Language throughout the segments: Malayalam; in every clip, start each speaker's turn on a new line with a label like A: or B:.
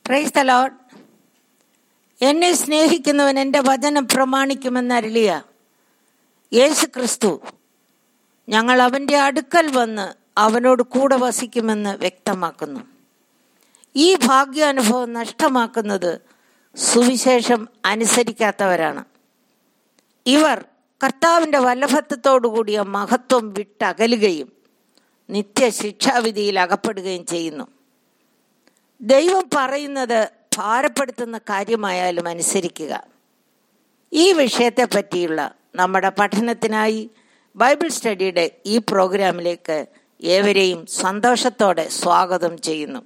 A: പ്രൈസ് ദ ലോഡ് എന്നെ സ്നേഹിക്കുന്നവൻ എൻ്റെ വചനം പ്രമാണിക്കുമെന്ന് അരുളിയ യേശു ക്രിസ്തു ഞങ്ങൾ അവൻ്റെ അടുക്കൽ വന്ന് അവനോട് കൂടെ വസിക്കുമെന്ന് വ്യക്തമാക്കുന്നു ഈ ഭാഗ്യാനുഭവം നഷ്ടമാക്കുന്നത് സുവിശേഷം അനുസരിക്കാത്തവരാണ് ഇവർ കർത്താവിൻ്റെ വല്ലഭത്വത്തോടുകൂടിയ മഹത്വം വിട്ടകലുകയും നിത്യശിക്ഷാവിധിയിൽ അകപ്പെടുകയും ചെയ്യുന്നു ദൈവം പറയുന്നത് ഭാരപ്പെടുത്തുന്ന കാര്യമായാലും അനുസരിക്കുക ഈ വിഷയത്തെ പറ്റിയുള്ള നമ്മുടെ പഠനത്തിനായി ബൈബിൾ സ്റ്റഡിയുടെ ഈ പ്രോഗ്രാമിലേക്ക് ഏവരെയും സന്തോഷത്തോടെ സ്വാഗതം ചെയ്യുന്നു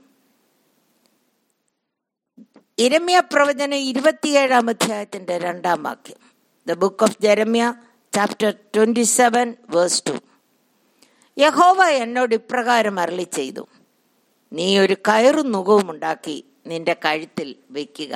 A: ഇരമ്യ പ്രവചന ഇരുപത്തിയേഴാം അധ്യായത്തിന്റെ രണ്ടാം വാക്യം the book of Jeremiah chapter twenty seven verse two യഹോവ എന്നോട് ഇപ്രകാരം അരളി ചെയ്തു നീ ഒരു കയറും നുകവും ഉണ്ടാക്കി നിന്റെ കഴുത്തിൽ വയ്ക്കുക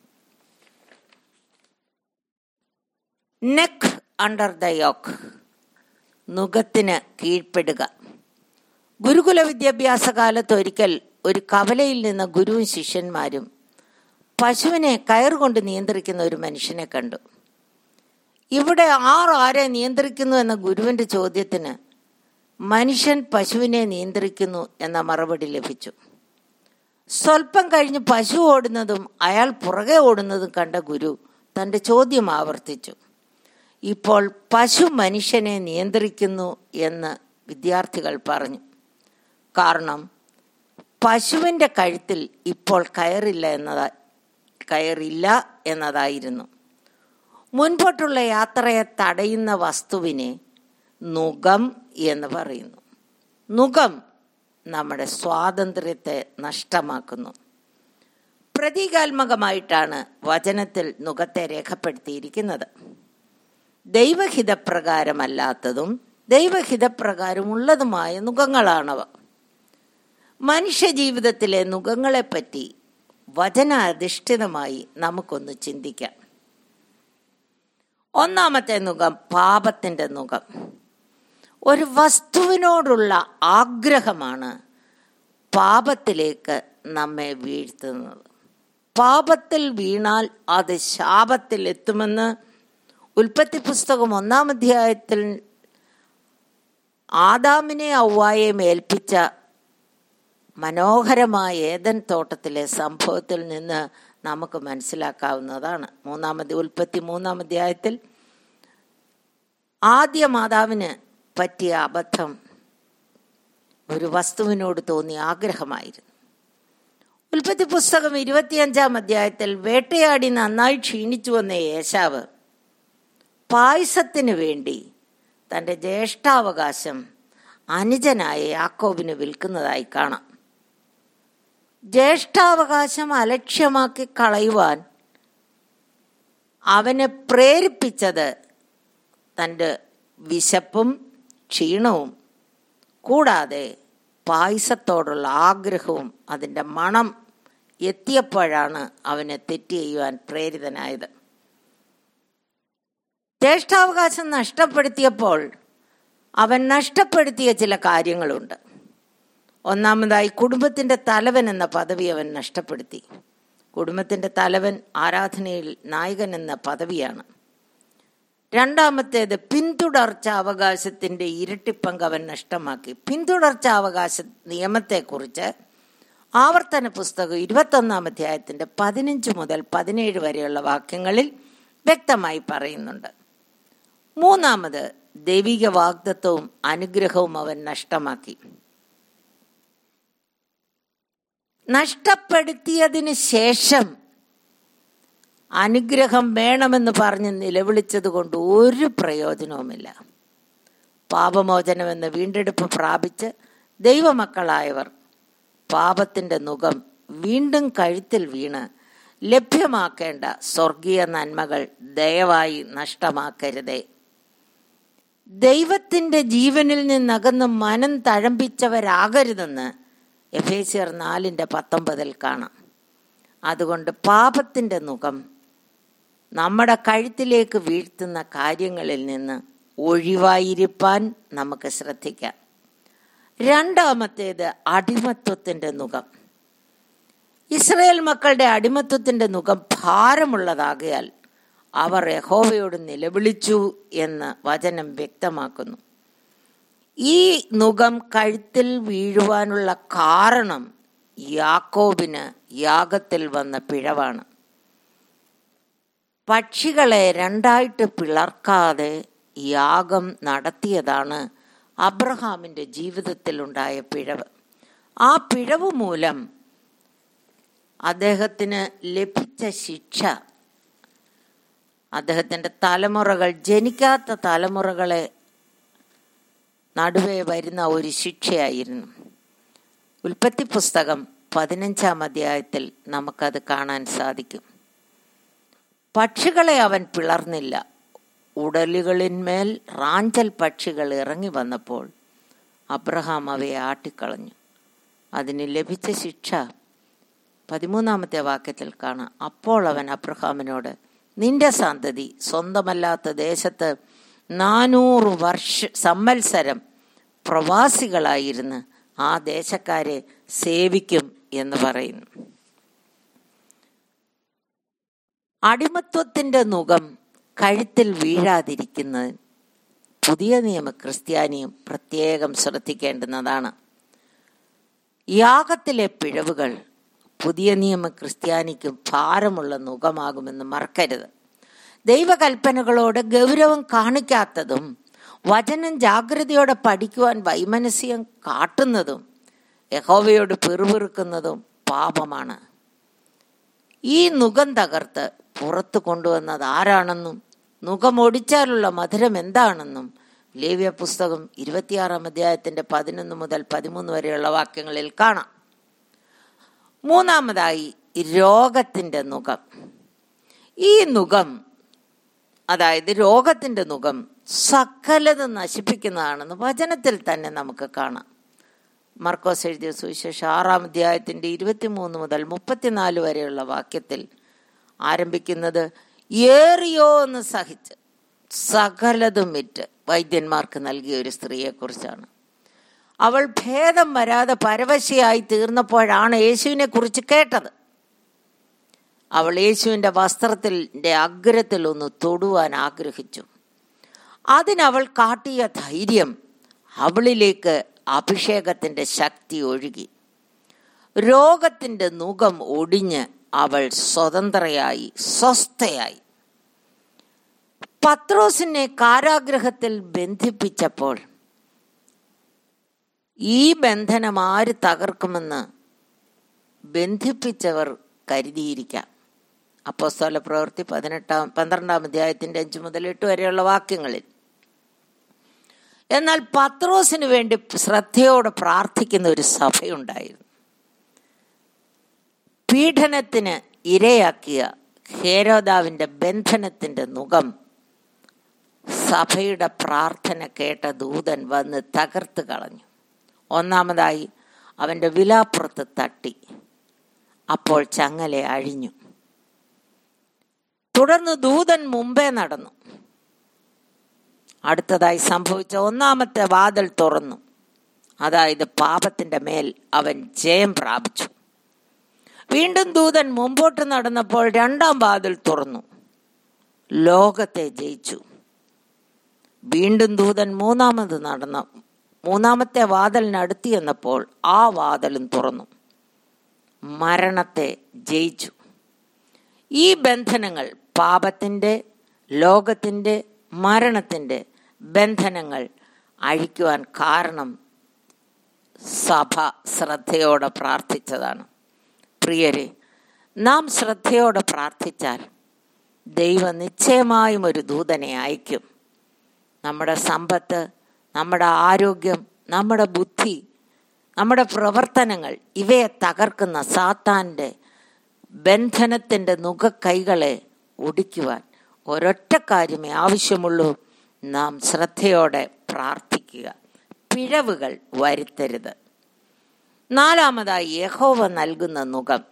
A: നെക്ക് അണ്ടർ ദ യോക്ക് നുഖത്തിന് കീഴ്പ്പെടുക ഗുരുകുല വിദ്യാഭ്യാസ കാലത്ത് ഒരിക്കൽ ഒരു കവലയിൽ നിന്ന് ഗുരുവും ശിഷ്യന്മാരും പശുവിനെ കയറുകൊണ്ട് നിയന്ത്രിക്കുന്ന ഒരു മനുഷ്യനെ കണ്ടു ഇവിടെ ആർ ആരെ നിയന്ത്രിക്കുന്നു എന്ന ഗുരുവിന്റെ ചോദ്യത്തിന് മനുഷ്യൻ പശുവിനെ നിയന്ത്രിക്കുന്നു എന്ന മറുപടി ലഭിച്ചു സ്വല്പം കഴിഞ്ഞ് പശു ഓടുന്നതും അയാൾ പുറകെ ഓടുന്നതും കണ്ട ഗുരു തന്റെ ചോദ്യം ആവർത്തിച്ചു ഇപ്പോൾ പശു മനുഷ്യനെ നിയന്ത്രിക്കുന്നു എന്ന് വിദ്യാർത്ഥികൾ പറഞ്ഞു കാരണം പശുവിന്റെ കഴുത്തിൽ ഇപ്പോൾ കയറില്ല എന്നതാ കയറില്ല എന്നതായിരുന്നു മുൻപോട്ടുള്ള യാത്രയെ തടയുന്ന വസ്തുവിനെ നുകം എന്ന് പറയുന്നു നുകം നമ്മുടെ സ്വാതന്ത്ര്യത്തെ നഷ്ടമാക്കുന്നു പ്രതീകാത്മകമായിട്ടാണ് വചനത്തിൽ നുഖത്തെ രേഖപ്പെടുത്തിയിരിക്കുന്നത് ദൈവഹിതപ്രകാരമല്ലാത്തതും ദൈവഹിതപ്രകാരമുള്ളതുമായ നുഖങ്ങളാണവ മനുഷ്യ ജീവിതത്തിലെ നുഖങ്ങളെപ്പറ്റി വചനാധിഷ്ഠിതമായി നമുക്കൊന്ന് ചിന്തിക്കാം ഒന്നാമത്തെ മുഖം പാപത്തിന്റെ മുഖം ഒരു വസ്തുവിനോടുള്ള ആഗ്രഹമാണ് പാപത്തിലേക്ക് നമ്മെ വീഴ്ത്തുന്നത് പാപത്തിൽ വീണാൽ അത് ശാപത്തിൽ എത്തുമെന്ന് ഉൽപ്പത്തി പുസ്തകം ഒന്നാം അധ്യായത്തിൽ ആദാമിനെ ഔവായെയും ഏൽപ്പിച്ച മനോഹരമായ ഏതൻ തോട്ടത്തിലെ സംഭവത്തിൽ നിന്ന് നമുക്ക് മനസ്സിലാക്കാവുന്നതാണ് മൂന്നാമത് ഉൽപ്പത്തി മൂന്നാം അധ്യായത്തിൽ ആദ്യ മാതാവിന് പറ്റിയ അബദ്ധം ഒരു വസ്തുവിനോട് തോന്നിയ ആഗ്രഹമായിരുന്നു ഉൽപ്പത്തി പുസ്തകം ഇരുപത്തിയഞ്ചാം അധ്യായത്തിൽ വേട്ടയാടി നന്നായി ക്ഷീണിച്ചു വന്ന യേശാവ് പായസത്തിന് വേണ്ടി തൻ്റെ ജ്യേഷ്ഠാവകാശം അനുജനായ യാക്കോബിന് വിൽക്കുന്നതായി കാണാം ജ്യേഷ്ഠാവകാശം അലക്ഷ്യമാക്കി കളയുവാൻ അവനെ പ്രേരിപ്പിച്ചത് തൻ്റെ വിശപ്പും ക്ഷീണവും കൂടാതെ പായസത്തോടുള്ള ആഗ്രഹവും അതിൻ്റെ മണം എത്തിയപ്പോഴാണ് അവനെ തെറ്റ് ചെയ്യുവാൻ പ്രേരിതനായത് ജ്യേഷ്ഠാവകാശം നഷ്ടപ്പെടുത്തിയപ്പോൾ അവൻ നഷ്ടപ്പെടുത്തിയ ചില കാര്യങ്ങളുണ്ട് ഒന്നാമതായി കുടുംബത്തിന്റെ തലവൻ എന്ന പദവി അവൻ നഷ്ടപ്പെടുത്തി കുടുംബത്തിന്റെ തലവൻ ആരാധനയിൽ നായകൻ എന്ന പദവിയാണ് രണ്ടാമത്തേത് പിന്തുടർച്ച അവകാശത്തിന്റെ ഇരട്ടിപ്പങ്ക് അവൻ നഷ്ടമാക്കി പിന്തുടർച്ച അവകാശ നിയമത്തെക്കുറിച്ച് ആവർത്തന പുസ്തകം ഇരുപത്തൊന്നാം അധ്യായത്തിന്റെ പതിനഞ്ച് മുതൽ പതിനേഴ് വരെയുള്ള വാക്യങ്ങളിൽ വ്യക്തമായി പറയുന്നുണ്ട് മൂന്നാമത് ദൈവിക വാഗ്ദത്വവും അനുഗ്രഹവും അവൻ നഷ്ടമാക്കി നഷ്ടപ്പെടുത്തിയതിന് ശേഷം അനുഗ്രഹം വേണമെന്ന് പറഞ്ഞ് നിലവിളിച്ചത് കൊണ്ട് ഒരു പ്രയോജനവുമില്ല പാപമോചനമെന്ന വീണ്ടെടുപ്പ് പ്രാപിച്ച് ദൈവമക്കളായവർ പാപത്തിന്റെ മുഖം വീണ്ടും കഴുത്തിൽ വീണ് ലഭ്യമാക്കേണ്ട സ്വർഗീയ നന്മകൾ ദയവായി നഷ്ടമാക്കരുതേ ദൈവത്തിന്റെ ജീവനിൽ നിന്നകന്ന് മനം തഴമ്പിച്ചവരാകരുതെന്ന് എഫേസിയർ നാലിൻ്റെ പത്തൊമ്പതിൽ കാണാം അതുകൊണ്ട് പാപത്തിൻ്റെ മുഖം നമ്മുടെ കഴുത്തിലേക്ക് വീഴ്ത്തുന്ന കാര്യങ്ങളിൽ നിന്ന് ഒഴിവായിരിക്കാൻ നമുക്ക് ശ്രദ്ധിക്കാം രണ്ടാമത്തേത് അടിമത്വത്തിൻ്റെ മുഖം ഇസ്രയേൽ മക്കളുടെ അടിമത്വത്തിന്റെ മുഖം ഭാരമുള്ളതാകയാൽ അവർ യഹോവയോട് നിലവിളിച്ചു എന്ന് വചനം വ്യക്തമാക്കുന്നു ഈ നുകം കഴുത്തിൽ വീഴുവാനുള്ള കാരണം യാക്കോബിന് യാഗത്തിൽ വന്ന പിഴവാണ് പക്ഷികളെ രണ്ടായിട്ട് പിളർക്കാതെ യാഗം നടത്തിയതാണ് അബ്രഹാമിന്റെ ജീവിതത്തിലുണ്ടായ പിഴവ് ആ പിഴവ് മൂലം അദ്ദേഹത്തിന് ലഭിച്ച ശിക്ഷ അദ്ദേഹത്തിന്റെ തലമുറകൾ ജനിക്കാത്ത തലമുറകളെ നടുവേ വരുന്ന ഒരു ശിക്ഷയായിരുന്നു ഉൽപ്പത്തി പുസ്തകം പതിനഞ്ചാം അധ്യായത്തിൽ നമുക്കത് കാണാൻ സാധിക്കും പക്ഷികളെ അവൻ പിളർന്നില്ല ഉടലുകളിന്മേൽ റാഞ്ചൽ പക്ഷികൾ ഇറങ്ങി വന്നപ്പോൾ അബ്രഹാം അവയെ ആട്ടിക്കളഞ്ഞു അതിന് ലഭിച്ച ശിക്ഷ പതിമൂന്നാമത്തെ വാക്യത്തിൽ കാണാം അപ്പോൾ അവൻ അബ്രഹാമിനോട് നിന്റെ സന്തതി സ്വന്തമല്ലാത്ത ദേശത്ത് നാനൂറ് വർഷ സംവത്സരം പ്രവാസികളായിരുന്ന് ആ ദേശക്കാരെ സേവിക്കും എന്ന് പറയുന്നു അടിമത്വത്തിന്റെ മുഖം കഴുത്തിൽ വീഴാതിരിക്കുന്നത് പുതിയ നിയമ ക്രിസ്ത്യാനിയും പ്രത്യേകം ശ്രദ്ധിക്കേണ്ടുന്നതാണ് യാഗത്തിലെ പിഴവുകൾ പുതിയ നിയമ ക്രിസ്ത്യാനിക്കും ഭാരമുള്ള മുഖമാകുമെന്ന് മറക്കരുത് ദൈവകൽപ്പനകളോട് ഗൗരവം കാണിക്കാത്തതും വചനം ജാഗ്രതയോടെ പഠിക്കുവാൻ വൈമനസ്യം കാട്ടുന്നതും യഹോവയോട് പിറുപിറുക്കുന്നതും പാപമാണ് ഈ നുഖം തകർത്ത് പുറത്തു കൊണ്ടുവന്നത് ആരാണെന്നും നുഖമൊടിച്ചാലുള്ള മധുരം എന്താണെന്നും ലേവ്യ പുസ്തകം ഇരുപത്തിയാറാം അധ്യായത്തിന്റെ പതിനൊന്ന് മുതൽ പതിമൂന്ന് വരെയുള്ള വാക്യങ്ങളിൽ കാണാം മൂന്നാമതായി രോഗത്തിന്റെ നുഖം ഈ നുഖം അതായത് രോഗത്തിന്റെ നുഖം സകലത് നശിപ്പിക്കുന്നതാണെന്ന് വചനത്തിൽ തന്നെ നമുക്ക് കാണാം മർക്കോസ് എഴുതിയ സുവിശേഷം ആറാം അധ്യായത്തിന്റെ ഇരുപത്തിമൂന്ന് മുതൽ മുപ്പത്തിനാല് വരെയുള്ള വാക്യത്തിൽ ആരംഭിക്കുന്നത് ഏറിയോ എന്ന് സഹിച്ച് സകലതും വിറ്റ് വൈദ്യന്മാർക്ക് നൽകിയ ഒരു സ്ത്രീയെക്കുറിച്ചാണ് അവൾ ഭേദം വരാതെ പരവശയായി തീർന്നപ്പോഴാണ് യേശുവിനെ കുറിച്ച് കേട്ടത് അവൾ യേശുവിൻ്റെ വസ്ത്രത്തിൻ്റെ അഗ്രത്തിൽ ഒന്ന് തൊടുവാൻ ആഗ്രഹിച്ചു അതിനവൾ കാട്ടിയ ധൈര്യം അവളിലേക്ക് അഭിഷേകത്തിന്റെ ശക്തി ഒഴുകി രോഗത്തിന്റെ മുഖം ഒടിഞ്ഞ് അവൾ സ്വതന്ത്രയായി സ്വസ്ഥയായി പത്രോസിനെ കാരാഗ്രഹത്തിൽ ബന്ധിപ്പിച്ചപ്പോൾ ഈ ബന്ധനം ആര് തകർക്കുമെന്ന് ബന്ധിപ്പിച്ചവർ കരുതിയിരിക്കാം അപ്പോസ്തല പ്രവൃത്തി പതിനെട്ടാം പന്ത്രണ്ടാം അധ്യായത്തിന്റെ അഞ്ച് മുതൽ എട്ട് വരെയുള്ള വാക്യങ്ങളിൽ എന്നാൽ പത്രോസിന് വേണ്ടി ശ്രദ്ധയോടെ പ്രാർത്ഥിക്കുന്ന ഒരു സഭയുണ്ടായിരുന്നു പീഡനത്തിന് ഇരയാക്കിയ ഹേരോദാവിന്റെ ബന്ധനത്തിന്റെ മുഖം സഭയുടെ പ്രാർത്ഥന കേട്ട ദൂതൻ വന്ന് തകർത്ത് കളഞ്ഞു ഒന്നാമതായി അവന്റെ വിലാപ്പുറത്ത് തട്ടി അപ്പോൾ ചങ്ങല അഴിഞ്ഞു തുടർന്ന് ദൂതൻ മുമ്പേ നടന്നു അടുത്തതായി സംഭവിച്ച ഒന്നാമത്തെ വാതിൽ തുറന്നു അതായത് പാപത്തിന്റെ മേൽ അവൻ ജയം പ്രാപിച്ചു വീണ്ടും ദൂതൻ മുമ്പോട്ട് നടന്നപ്പോൾ രണ്ടാം വാതിൽ തുറന്നു ലോകത്തെ ജയിച്ചു വീണ്ടും ദൂതൻ മൂന്നാമത് നടന്ന മൂന്നാമത്തെ വാതിലിനടുത്ത് എന്നപ്പോൾ ആ വാതിലും തുറന്നു മരണത്തെ ജയിച്ചു ഈ ബന്ധനങ്ങൾ പാപത്തിൻ്റെ ലോകത്തിൻ്റെ മരണത്തിൻ്റെ ബന്ധനങ്ങൾ അഴിക്കുവാൻ കാരണം സഭ ശ്രദ്ധയോടെ പ്രാർത്ഥിച്ചതാണ് പ്രിയരെ നാം ശ്രദ്ധയോടെ പ്രാർത്ഥിച്ചാൽ ദൈവം നിശ്ചയമായും ഒരു ദൂതനെ അയക്കും നമ്മുടെ സമ്പത്ത് നമ്മുടെ ആരോഗ്യം നമ്മുടെ ബുദ്ധി നമ്മുടെ പ്രവർത്തനങ്ങൾ ഇവയെ തകർക്കുന്ന സാത്താൻ്റെ ബന്ധനത്തിൻ്റെ നുകക്കൈകളെ ഒടിക്കുവാൻ ഒരൊറ്റ കാര്യമേ ആവശ്യമുള്ളൂ നാം ശ്രദ്ധയോടെ പ്രാർത്ഥിക്കുക പിഴവുകൾ വരുത്തരുത് നാലാമതായി യഹോവ നൽകുന്ന നുകം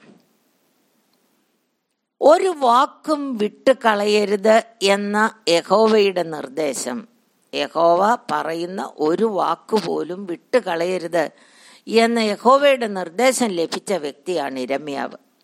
A: ഒരു വാക്കും വിട്ടുകളയരുത് എന്ന യഹോവയുടെ നിർദ്ദേശം യഹോവ പറയുന്ന ഒരു വാക്കുപോലും വിട്ടുകളയരുത് എന്ന യഹോവയുടെ നിർദ്ദേശം ലഭിച്ച വ്യക്തിയാണ് ഇരമ്യാവ്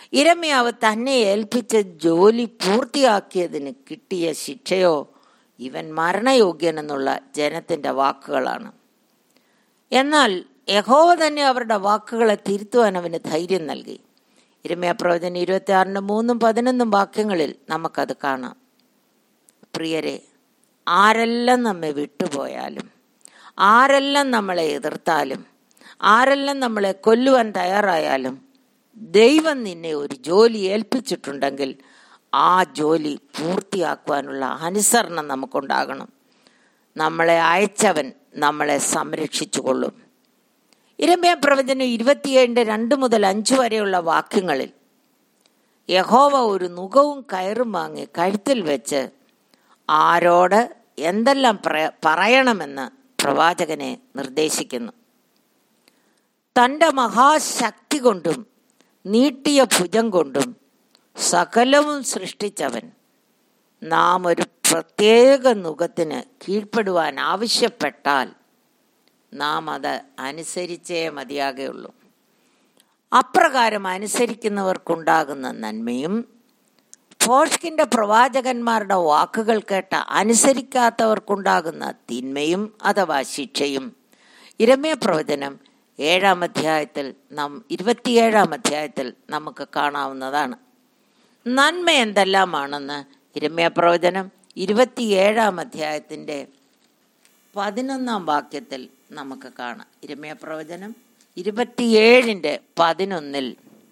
A: ഇരമ്യാവ് തന്നെ ഏൽപ്പിച്ച ജോലി പൂർത്തിയാക്കിയതിന് കിട്ടിയ ശിക്ഷയോ ഇവൻ മരണയോഗ്യനെന്നുള്ള ജനത്തിന്റെ വാക്കുകളാണ് എന്നാൽ യഹോവ തന്നെ അവരുടെ വാക്കുകളെ തിരുത്തുവാൻ അവന് ധൈര്യം നൽകി ഇരമ്യ പ്രവചനം ഇരുപത്തി ആറിന് മൂന്നും പതിനൊന്നും വാക്യങ്ങളിൽ നമുക്കത് കാണാം പ്രിയരെ ആരെല്ലാം നമ്മെ വിട്ടുപോയാലും ആരെല്ലാം നമ്മളെ എതിർത്താലും ആരെല്ലാം നമ്മളെ കൊല്ലുവാൻ തയ്യാറായാലും ദൈവം നിന്നെ ഒരു ജോലി ഏൽപ്പിച്ചിട്ടുണ്ടെങ്കിൽ ആ ജോലി പൂർത്തിയാക്കുവാനുള്ള അനുസരണം നമുക്കുണ്ടാകണം നമ്മളെ അയച്ചവൻ നമ്മളെ സംരക്ഷിച്ചു കൊള്ളും ഇരമ്യ പ്രവചനം ഇരുപത്തിയേഴിൻ്റെ രണ്ട് മുതൽ അഞ്ച് വരെയുള്ള വാക്യങ്ങളിൽ യഹോവ ഒരു നുകവും കയറും വാങ്ങി കഴുത്തിൽ വെച്ച് ആരോട് എന്തെല്ലാം പറയണമെന്ന് പ്രവാചകനെ നിർദ്ദേശിക്കുന്നു തൻ്റെ മഹാശക്തി കൊണ്ടും നീട്ടിയ ഭുജം കൊണ്ടും സകലവും സൃഷ്ടിച്ചവൻ നാം ഒരു പ്രത്യേക നുഖത്തിന് കീഴ്പ്പെടുവാൻ ആവശ്യപ്പെട്ടാൽ നാം അത് അനുസരിച്ചേ മതിയാകുള്ളൂ അപ്രകാരം അനുസരിക്കുന്നവർക്കുണ്ടാകുന്ന നന്മയും ഫോഷ്കിന്റെ പ്രവാചകന്മാരുടെ വാക്കുകൾ കേട്ട അനുസരിക്കാത്തവർക്കുണ്ടാകുന്ന തിന്മയും അഥവാ ശിക്ഷയും ഇരമ്യ പ്രവചനം ഏഴാം അധ്യായത്തിൽ നാം ഇരുപത്തിയേഴാം അധ്യായത്തിൽ നമുക്ക് കാണാവുന്നതാണ് നന്മ എന്തെല്ലാമാണെന്ന് ഇരമ്യ പ്രവചനം ഇരുപത്തിയേഴാം അധ്യായത്തിൻ്റെ പതിനൊന്നാം വാക്യത്തിൽ നമുക്ക് കാണാം ഇരമ്യ പ്രവചനം ഇരുപത്തിയേഴിൻ്റെ പതിനൊന്നിൽ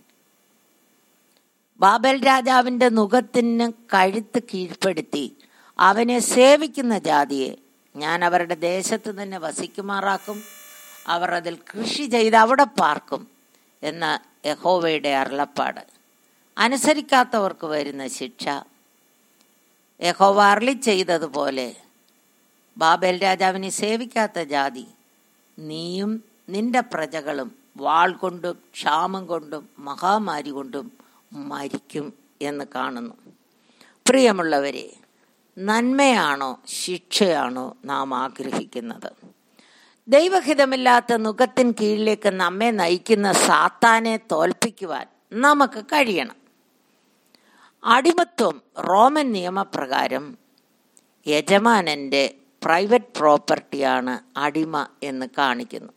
A: ബാബൽ രാജാവിൻ്റെ നുഖത്തിന് കഴുത്ത് കീഴ്പ്പെടുത്തി അവനെ സേവിക്കുന്ന ജാതിയെ ഞാൻ അവരുടെ ദേശത്ത് തന്നെ വസിക്കുമാറാക്കും അവർ അതിൽ കൃഷി ചെയ്ത് അവിടെ പാർക്കും എന്ന യഹോവയുടെ അരുളപ്പാട് അനുസരിക്കാത്തവർക്ക് വരുന്ന ശിക്ഷ യഹോവ അരളി ചെയ്തതുപോലെ ബാബേൽ രാജാവിനെ സേവിക്കാത്ത ജാതി നീയും നിന്റെ പ്രജകളും വാൾ കൊണ്ടും ക്ഷാമം കൊണ്ടും മഹാമാരി കൊണ്ടും മരിക്കും എന്ന് കാണുന്നു പ്രിയമുള്ളവരെ നന്മയാണോ ശിക്ഷയാണോ നാം ആഗ്രഹിക്കുന്നത് ദൈവഹിതമില്ലാത്ത നുഖത്തിൻ കീഴിലേക്ക് നമ്മെ നയിക്കുന്ന സാത്താനെ തോൽപ്പിക്കുവാൻ നമുക്ക് കഴിയണം അടിമത്വം റോമൻ നിയമപ്രകാരം യജമാനന്റെ പ്രൈവറ്റ് പ്രോപ്പർട്ടിയാണ് അടിമ എന്ന് കാണിക്കുന്നു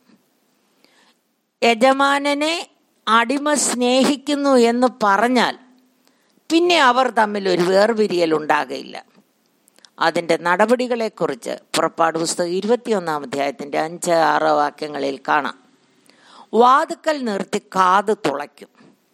A: യജമാനനെ അടിമ സ്നേഹിക്കുന്നു എന്ന് പറഞ്ഞാൽ പിന്നെ അവർ തമ്മിൽ ഒരു വേർപിരിയൽ ഉണ്ടാകയില്ല അതിൻ്റെ നടപടികളെക്കുറിച്ച് പുറപ്പാട് പുസ്തകം ഇരുപത്തിയൊന്നാം അധ്യായത്തിൻ്റെ അഞ്ച് ആറ് വാക്യങ്ങളിൽ കാണാം വാതുക്കൽ നിർത്തി കാത് തുളയ്ക്കും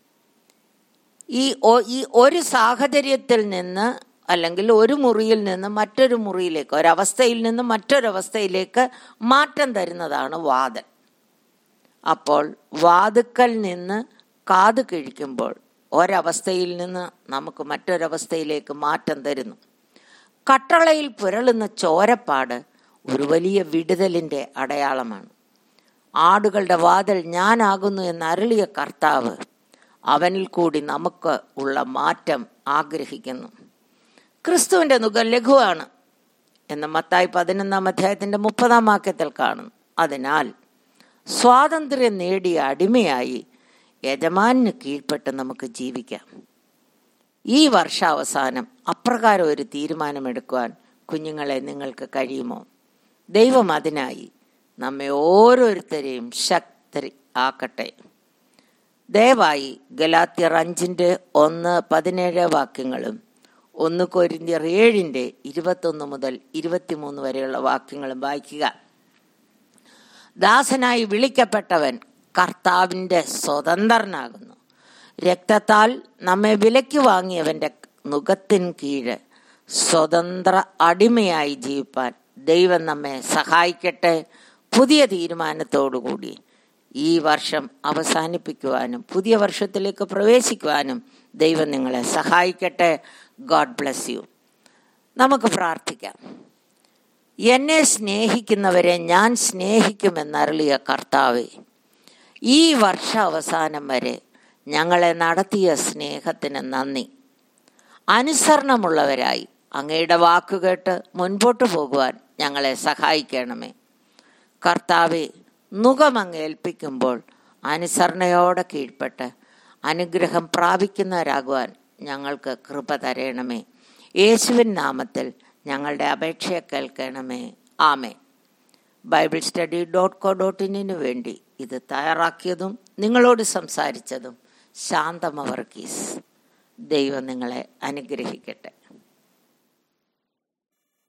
A: ഈ ഈ ഒരു സാഹചര്യത്തിൽ നിന്ന് അല്ലെങ്കിൽ ഒരു മുറിയിൽ നിന്ന് മറ്റൊരു മുറിയിലേക്ക് ഒരവസ്ഥയിൽ നിന്ന് മറ്റൊരവസ്ഥയിലേക്ക് മാറ്റം തരുന്നതാണ് വാതൽ അപ്പോൾ വാതുക്കൽ നിന്ന് കാത് കിഴിക്കുമ്പോൾ ഒരവസ്ഥയിൽ നിന്ന് നമുക്ക് മറ്റൊരവസ്ഥയിലേക്ക് മാറ്റം തരുന്നു കട്ടളയിൽ പുരളുന്ന ചോരപ്പാട് ഒരു വലിയ വിടുതലിൻ്റെ അടയാളമാണ് ആടുകളുടെ വാതിൽ ഞാനാകുന്നു എന്ന് അരുളിയ കർത്താവ് അവനിൽ കൂടി നമുക്ക് ഉള്ള മാറ്റം ആഗ്രഹിക്കുന്നു ക്രിസ്തുവിൻ്റെ നുഖം ലഘുവാണ് എന്ന് മത്തായി പതിനൊന്നാം അധ്യായത്തിൻ്റെ മുപ്പതാം വാക്യത്തിൽ കാണുന്നു അതിനാൽ സ്വാതന്ത്ര്യം നേടിയ അടിമയായി യജമാനിന് കീഴ്പ്പെട്ട് നമുക്ക് ജീവിക്കാം ഈ വർഷാവസാനം അപ്രകാരം ഒരു തീരുമാനമെടുക്കുവാൻ കുഞ്ഞുങ്ങളെ നിങ്ങൾക്ക് കഴിയുമോ ദൈവം അതിനായി നമ്മെ ഓരോരുത്തരെയും ശക്തി ആക്കട്ടെ ദയവായി ഗലാത്യർ അഞ്ചിൻ്റെ ഒന്ന് പതിനേഴ് വാക്യങ്ങളും ഒന്ന് കൊരിന്തിയർ ഏഴിൻ്റെ ഇരുപത്തൊന്ന് മുതൽ ഇരുപത്തിമൂന്ന് വരെയുള്ള വാക്യങ്ങളും വായിക്കുക ദാസനായി വിളിക്കപ്പെട്ടവൻ കർത്താവിൻ്റെ സ്വതന്ത്രനാകുന്നു രക്തത്താൽ നമ്മെ വിലയ്ക്ക് വാങ്ങിയവൻ്റെ നുഖത്തിൻ കീഴ് സ്വതന്ത്ര അടിമയായി ജീവിപ്പാൻ ദൈവം നമ്മെ സഹായിക്കട്ടെ പുതിയ തീരുമാനത്തോടുകൂടി ഈ വർഷം അവസാനിപ്പിക്കുവാനും പുതിയ വർഷത്തിലേക്ക് പ്രവേശിക്കുവാനും ദൈവം നിങ്ങളെ സഹായിക്കട്ടെ ഗോഡ് ബ്ലെസ് യു നമുക്ക് പ്രാർത്ഥിക്കാം എന്നെ സ്നേഹിക്കുന്നവരെ ഞാൻ സ്നേഹിക്കുമെന്നറിളിയ കർത്താവെ ഈ വർഷാവസാനം വരെ ഞങ്ങളെ നടത്തിയ സ്നേഹത്തിന് നന്ദി അനുസരണമുള്ളവരായി അങ്ങയുടെ വാക്കുകേട്ട് മുൻപോട്ട് പോകുവാൻ ഞങ്ങളെ സഹായിക്കണമേ കർത്താവെ നുഖമങ്ങ് ഏൽപ്പിക്കുമ്പോൾ അനുസരണയോടെ കീഴ്പ്പെട്ട് അനുഗ്രഹം പ്രാപിക്കുന്നവരാകുവാൻ ഞങ്ങൾക്ക് കൃപ തരയണമേ യേശുവിൻ നാമത്തിൽ ഞങ്ങളുടെ അപേക്ഷയെ കേൾക്കണമേ ആമേ Bible study dot co dot ഇന്നിനു വേണ്ടി ഇത് തയ്യാറാക്കിയതും നിങ്ങളോട് സംസാരിച്ചതും ശാന്തമവർഗീസ് ദൈവം നിങ്ങളെ അനുഗ്രഹിക്കട്ടെ